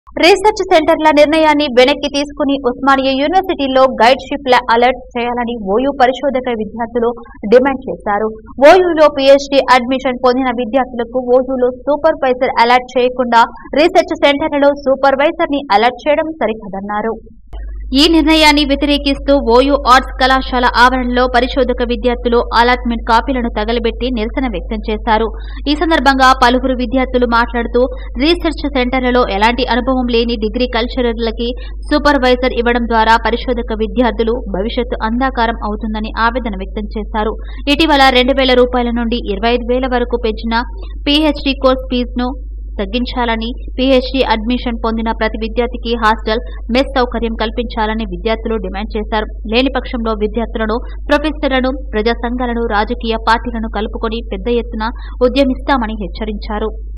research సెంటర్ల నిర్ణయాన్ని వెనక్కి తీసుకుని ఉస్మానియా యూనివర్సిటీలో గైడ్ షిప్ ల అలర్ట్ చేయాలని ఓయూ పరిశోధక విద్యార్థులు డిమాండ్ చేశారు ఓయూలో పీహెచ్డీ అడ్మిషన్ పొందిన విద్యార్థులకు ఓయూలో సూపర్వైజర్ అలర్ట్ చేయకుండా రీసెర్చ్ సెంటర్లలో సూపర్వైజర్ ని అలర్ట్ చేయడం సరికాదన్నారు ఈ నిర్ణయాన్ని వ్యతిరేకిస్తూ ఓయూ ఆర్ట్స్ కళాశాల ఆవరణలో పరిశోధక విద్యార్థులు అలాట్మెంట్ కాపీలను తగలబెట్టి నిరసన వ్యక్తం చేశారు ఈ సందర్భంగా పలువురు విద్యార్థులు మాట్లాడుతూ రీసెర్చ్ సెంటర్లలో ఎలాంటి అనుభవం లేని డిగ్రీ కల్చరర్లకి సూపర్వైజర్ ఇవ్వడం ద్వారా పరిశోధక విద్యార్థులు భవిష్యత్తు అంధాకారం అవుతుందని ఆవేదన వ్యక్తం చేశారు ఇటీవల రెండు వేల రూపాయల నుండి ఇరవై ఐదు వేల వరకు పెంచిన పీహెచ్డీ కోర్స్ ఫీజును తగ్గించాలని పీహెచ్డీ అడ్మిషన్ పొందిన ప్రతి విద్యార్థికి హాస్టల్ మెస్ సౌకర్యం కల్పించాలని విద్యార్థులు డిమాండ్ చేశారు లేని పక్షంలో విద్యార్థులను ప్రొఫెసర్లను ప్రజా సంఘాలను రాజకీయ పార్టీలను కలుపుకొని పెద్ద ఎత్తున ఉద్యమిస్తామని హెచ్చరించారు